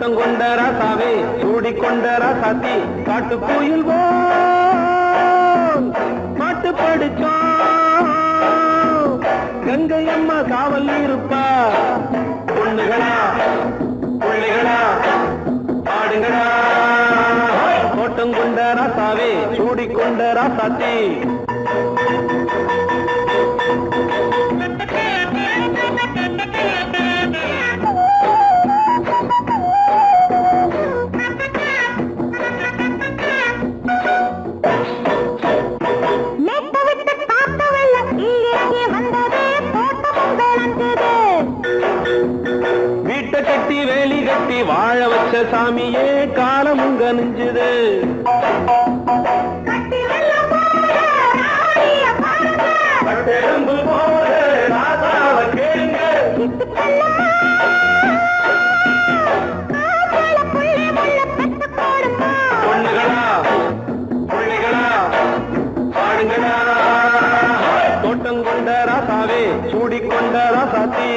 தோட்டம் கொண்ட ராசாவே சூடிக்கொண்ட ராசாத்தி காட்டு கோயில் மாட்டு படிச்சோம் கங்கை அம்மா காவல் இருப்பா பொண்ணுகளா பிள்ளைகளா ஆடுங்களா தோட்டம் கொண்ட ராசாவே சூடிக்கொண்ட ராசாத்தி மேட்ட விட்டு காத்த வெள்ளம் இறங்கி வந்தது தோட்டமும் விளைஞ்சது வீட்டை கட்டி வேலி கட்டி வாழ வச்ச சாமியே காலமும் கனிஞ்சுது கட்டி வெள்ளம் போல ராணிய பாருங்க பட்டெலும்பு போல ராசாவ கேளுங்க சிட்டு செல்லம்மா காதல புள்ளி முள்ள பெத்து போடுமா பொண்ணுகளா பிள்ளைகளா ஆடுங்களா தோட்டம் கொண்ட ராசாவே சூடிக்கொண்ட ராசாத்தி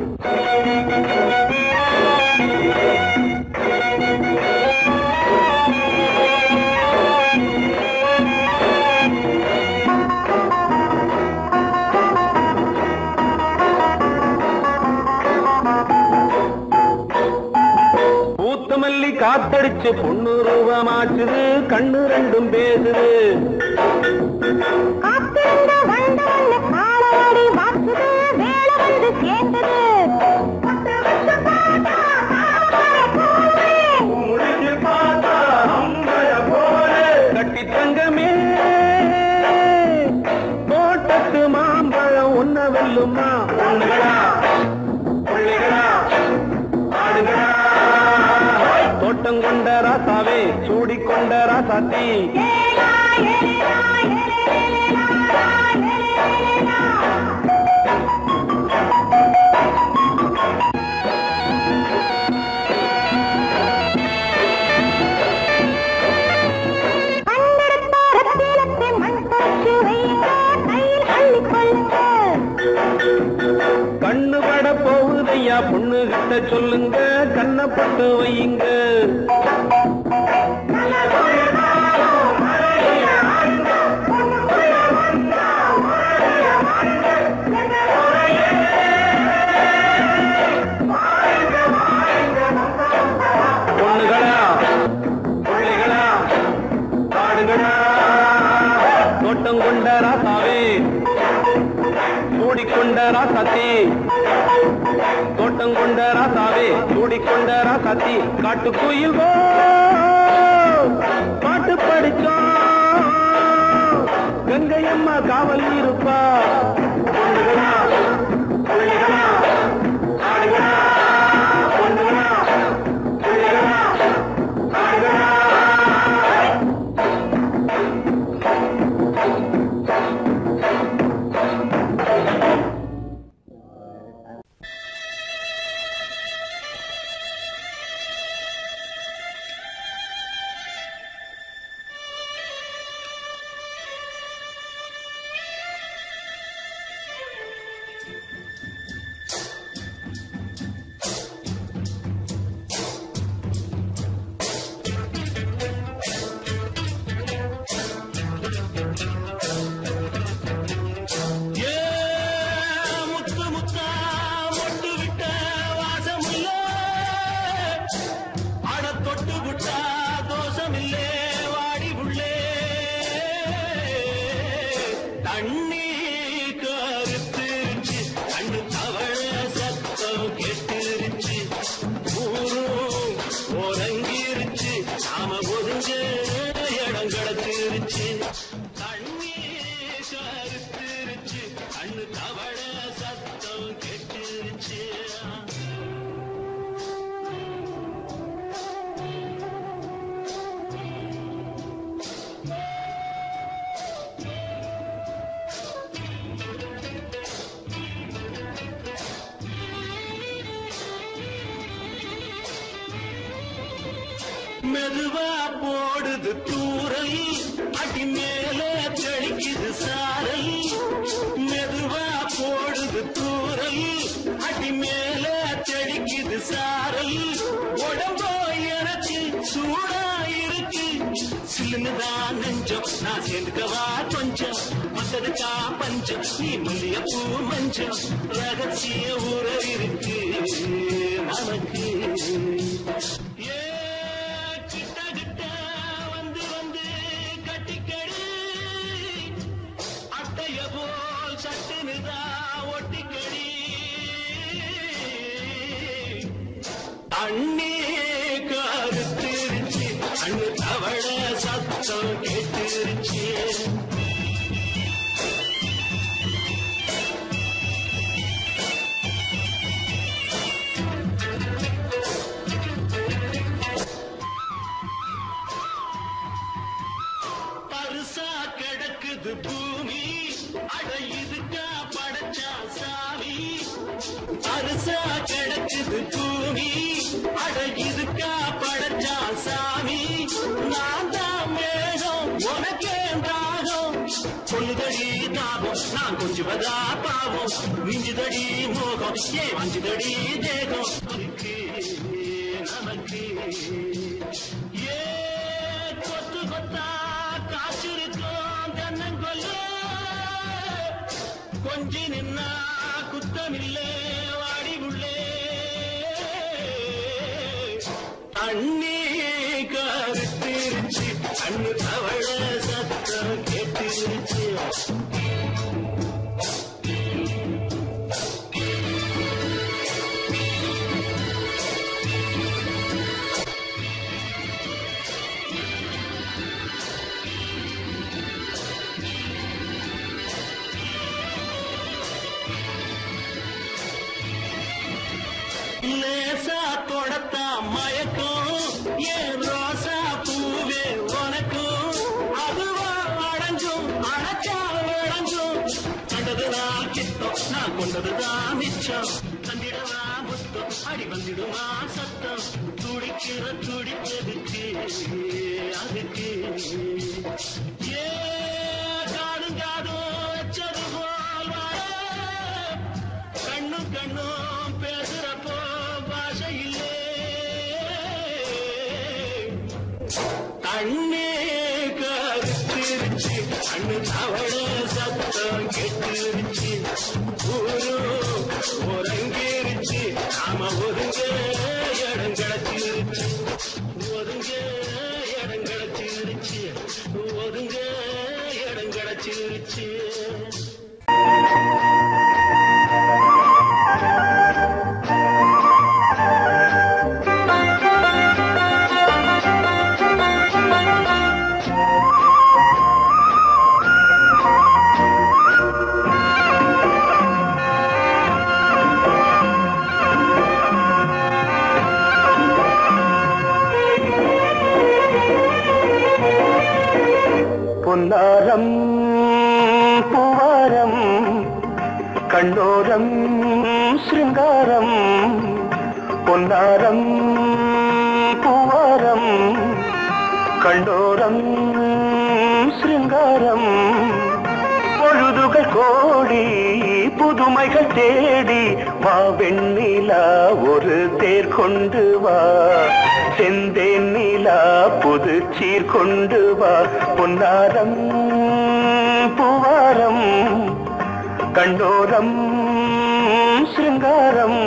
பூத்த மல்லி காத்தடிச்சு பொண்ணு ரூபமாச்சுது கண்ணு ரெண்டும் பேசுது காத்திருந்த வண்டு வந்து காலவாடி வாச்சுது வேலை வந்து சேர்ந்தது பத்து வருஷம் பார்த்தா தாமரை பூவே. முடிச்சு பார்த்தா அம்பய போல கட்டி தங்கமே தோட்டத்து மாம்பழம் உன்ன வெல்லுமா பொண்ணுகளா பிள்ளைகளா ஆடுகளா தோட்டம் கொண்ட ராசாவே சூடிக்கொண்ட ராசாத்தி ஏலா, ஏலேலா, ஏலேலேலா, ஏலேலேலா. கண்டெடுத்த ரத்தினத்தை மண் போட்டு வையுங்க, கையில் அள்ளிக் கொள்ளுங்க. கண்ணு பட போகுதையா பொண்ணு கிட்ட சொல்லுங்க கண்ணப்பட்டு வையுங்க பொண்ணுகளா பிள்ளைகளா ஆடுகளா தோட்டம் கொண்ட ராசாவே சூடிக்கொண்ட ராசாத்தி தோட்டம் கொண்ட ராசாவே சூடிக்கொண்ட ராசாத்தி காட்டு கோயில் பாட்டு படிச்சோம் கங்கை அம்மா காவல் இருப்பா பொண்ணுகளா பிள்ளைகளா ஆடுகளா பொண்ணுகளா பிள்ளைகளா ஆடுகளா ஏ முத்து முத்தா மொட்டு விட்ட வாசமில்ல அட தொட்டு விட்டா தோஷமில்லே வாடி உள்ளே தண்ணி கருத்துருச்சு கண்ணு தவழ சத்தம் கெட்டுருச்சு ஊரும் உறங்கிருச்சு நாம ஒதுங்க இடம் கிடச்சிருச்சு தண்ணி கருத்துருச்சு கண்ணு தவழ சத்தம் கெட்டுருச்சு மெதுவா போடுது தூரல் அடி மேல தெளிக்குது சாரல் மெதுவா போடுது தூரல் அடி மேல தெளிக்குது சாரல் உடம்போ சூடா இருக்கு சில்லுன்னுதான் நெஞ்சம் நான் சேர்ந்துக்கவா கொஞ்சம் மத்ததுக்கா பஞ்சம் நீ மல்லியப்பூ மஞ்சம் ரகசிய உறவு இருக்கு நமக்கு ஏ கிட்ட கிட்ட வந்து வந்து கட்டிக்கடி அட்டைய போல் சட்டுனுதா ஒட்டிக்கடி அண்ணே கருத்திருச்சு அண்ணு தவள சத்தம் கேட்டுருச்சு பருசா கிடக்குது பூமி அட இதுக்கா படைச்சா சாமி அரிசா கிடக்குது பூமி அட இதுக்கா படைச்சா சாமி நான் தான் மேகம் உனக்கே தாகம் சொல்லுதடி தாபம் நான் கொஞ்சுவதா பாவம் மிஞ்சுதடி மோகம் ஏ வஞ்சுதடி தேகம் இருக்கு நமக்கு ஏ கொத்து கொத்தா காற்றிருக்கோம் தென்னங்கொல்ல கொஞ்சி நின்னா குத்தமில்லே வாடி உள்ளே அண்ணே கருத்திருச்சு அண்ணு தவள சத்தம் கேட்டுருச்சு லேசா தொடத்தா மயக்கம் ஏன் ரோசா பூவே உனக்கும் அதுவா அடைஞ்சும் அடைச்சா விளைஞ்சும் கண்டதுதான் கிட்டம் நான் கொண்டதுதான் மிச்சம் தந்திடவா முத்தம் அடி வந்துடுமா சத்தம் துடிக்கிற துடிப்பதுக்கு அதுக்கு ஏ காதும் காதும் வச்சது போல் வாழ கண்ணும் கண்ணும் பேசுறப்போ பாஷை இல்லே கண்ணே கருத்திருச்சு கண்ணு தவள சத்தம் கெட்டுருச்சு ஊரு உறங்கிருச்சு நாம ஒதுங்க இடம் கிடச்சிருச்சு ஒதுங்க இடம் கிடச்சிருச்சு ஒதுங்க இடம் கிடச்சிருச்சு பொன்னாரம் பூவாரம் கண்ணோரம் சிருங்காரம் பொன்னாரம் பூவாரம் கண்டோரம் சிருங்காரம் பொழுதுகள் கோடி புதுமைகள் தேடி வா வெண்ணிலா ஒரு தேர் கொண்டு வா செந்தேன் நிலா புது சீர் கொண்டு வா பொன்னாரம் பூவாரம் கண்டோரம் சிருங்காரம்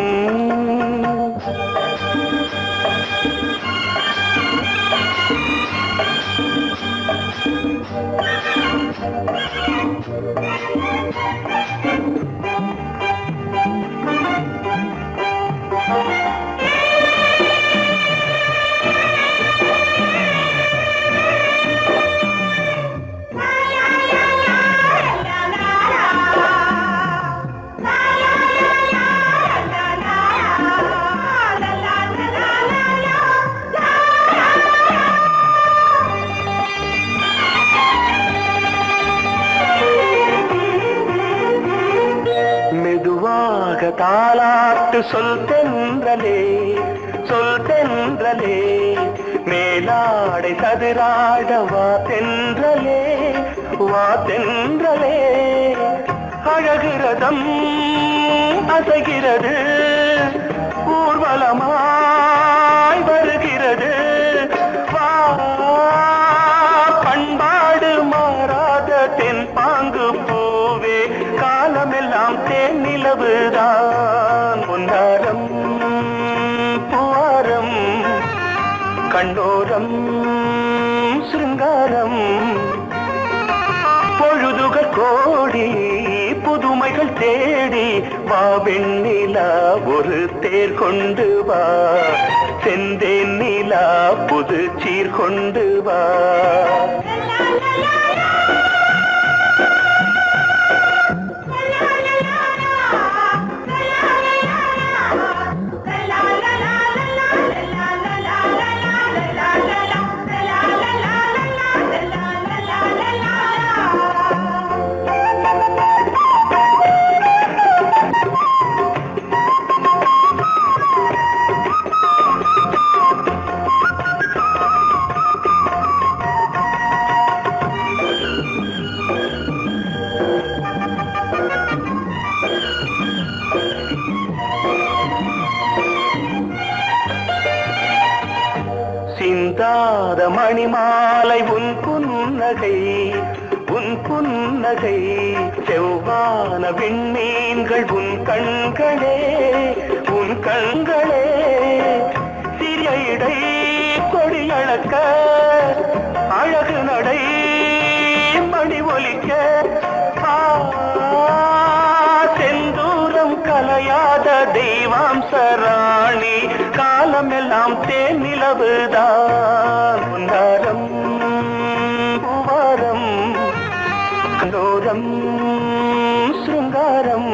மெதுவாக தாலாட்டு சொல் தென்றலே சொல் தென்றலே மேலாடை சதுராட வா தென்றலே வா தென்றலே அழகிறதம் அசைகிறது ஊர்வலமாய் வருகிறது கண்ணோரம் சிருங்காரம் பொழுதுகள் கோடி புதுமைகள் தேடி வா வெண்ணிலா ஒரு தேர் கொண்டு வா செந்தேன் நிலா புது சீர் கொண்டு வா சிந்தாத மணிமாலை உன் புன்னகை உன் புன்னகை செவ்வான விண்மீன்கள் உன் கண்களே உன் கண்களே சிறிய இடை கொடியளக்க அழகு நடை மணி ஒலிக்க ஆ, செந்தூரம் கலையாத தெய்வாம்சராணி காலமெல்லாம் தேன் நிலவுதான் உன்னாரம் பூவாரம் கண்டோரம் சிருங்காரம்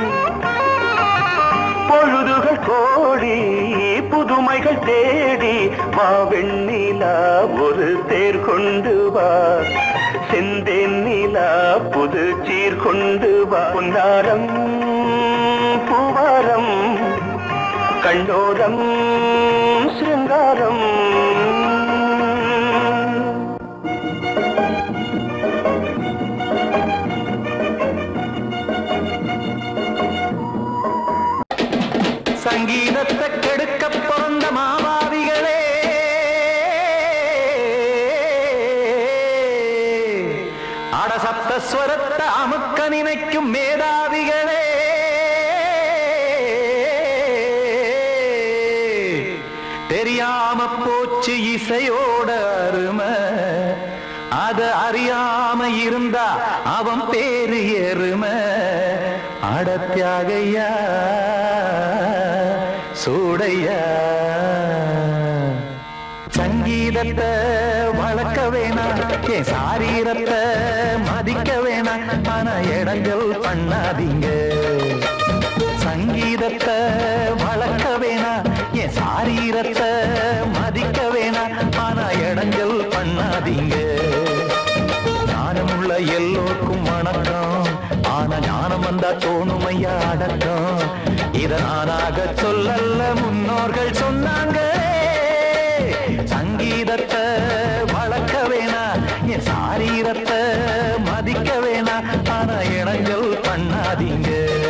பொழுதுகள் கோடி புதுமைகள் தேடி வா வெண்ணிலா ஒரு தேர் கொண்டு வா செந்தேன் நிலா புது சீர் கொண்டு வா பொன்னாரம் பூவாரம் கண்டோரம் சிருங்காரம் சங்கீதத்தை கெடுக்க பிறந்த மாவாதிகளே அடசப்தஸ்வரத்தை அமுக்க நினைக்கும் மேதாவிகளே தெரியாம போச்சு இசையோட அருமை அத அறியாம இருந்தா அவன் பேரு எருமை அடத்தியாகையா சூடையா சங்கீதத்தை வளர்க்க வேணாம் என் சாரீரத்தை மதிக்க வேணாம் ஆனா இடங்கள் பண்ணாதீங்க சங்கீதத்தை வளர்க்க வேணாம் என் சாரீரத்தை மதிக்க வேணாம் ஆனா இடங்கள் பண்ணாதீங்க ஞானமுள்ள எல்லோருக்கும் வணக்கம் ஆனா ஞானம் வந்தா தோணும் ஐயா அடக்கம் இத நானாக சொல்லல்ல முன்னோர்கள் சொன்னாங்க சங்கீதத்தை வளர்க்க வேணா என் சாரீரத்தை மதிக்க வேணா ஆனா இனங்கள் பண்ணாதீங்க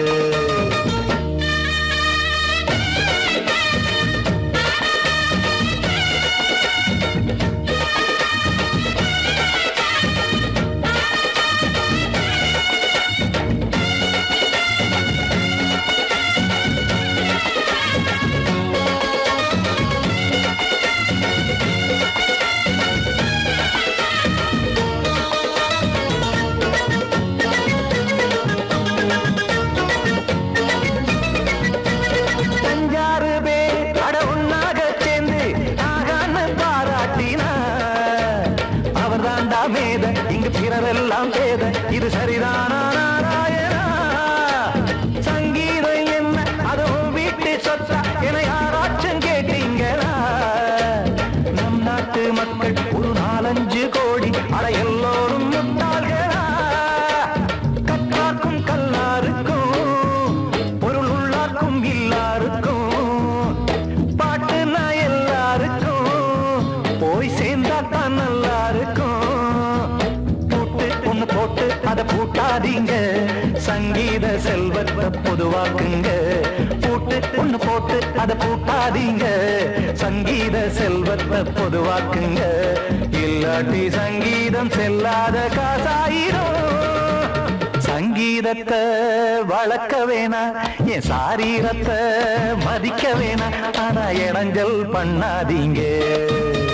அஞ்சாறு பேர் அட ஒன்னாக சேர்ந்து ஆகான்னு பாராட்டினா அவர் தாண்டா மேத இங்கு பிறரெல்லாம் பேத இது சரிதானா நாராயணா சங்கீதம் என்ன அதுவும் வீட்டு சொத்தா என யாராச்சும் கேட்டீங்களா நம் நாட்டு மக்கள் ஒரு நாலஞ்சு கோடி அட எல்லோரும் முட்டாள்களா கற்றாக்கும் கல்லாருக்கும் பொருள் உள்ளார்க்கும் இல்லாருக்கும் பாட்டுனா எல்லாருக்கும் போய் சேர்ந்தா தான் நல்லா இருக்கும் பூட்டு ஒண்ணு போட்டு அதை பூட்டாதீங்க சங்கீத செல்வத்தை பொதுவாக்குங்க பூட்டு ஒண்ணு போட்டு அதை பூட்டாதீங்க சங்கீத செல்வத்தை பொதுவாக்குங்க இல்லாட்டி சங்கீதம் செல்லாத காசாயிரும் சங்கீதத்தை வளர்க்க வேணா என் சாரீரத்தை மதிக்க வேணா ஆனா இடைஞ்சல் பண்ணாதீங்க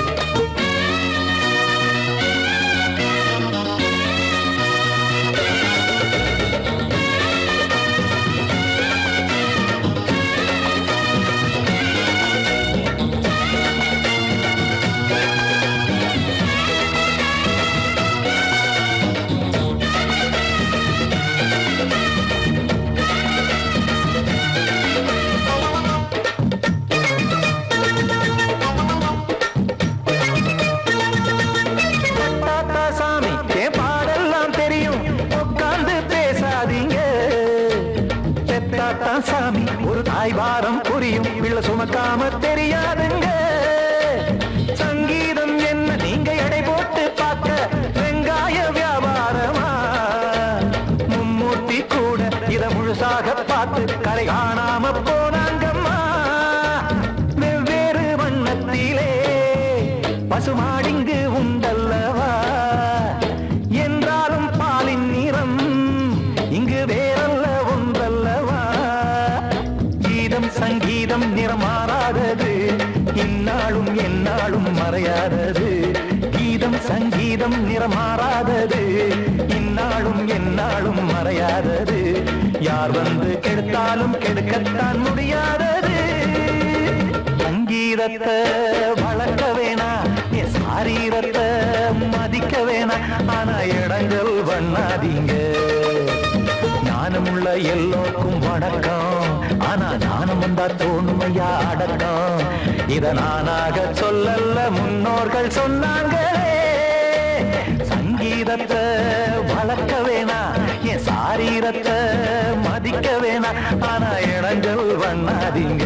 பசுமாடிங்கு உண்டல்லவா என்றாலும் பாலின் நிறம் இங்கு வேறல்ல ஒன்றல்லவா கீதம் சங்கீதம் நிறமாறாதது இந்நாளும் எந்நாளும் மறையாதது கீதம் சங்கீதம் நிறமாறாதது இந்நாளும் எந்நாளும் மறையாதது யார் வந்து கெடுத்தாலும் கெடுக்கத்தான் முடியாதது சங்கீதத்தை வளர்க்க வேணா என் சாரீரத்தை மதிக்க வேணா ஆனா இடங்கள் பண்ணாதீங்க ஞானமுள்ள எல்லோருக்கும் வணக்கம் ஆனா ஞானம் வந்தா தோணுமையா அடக்கம் இத நானாக சொல்லல்ல முன்னோர்கள் சொன்னாங்களே சங்கீதத்தை வளர்க்க வேணா என் சாரீரத்தை மதிக்க வேணா ஆனா இடங்கள் பண்ணாதீங்க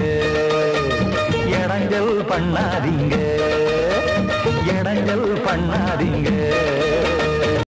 இடங்கள் பண்ணாதீங்க இடங்கள் பண்ணாதீங்க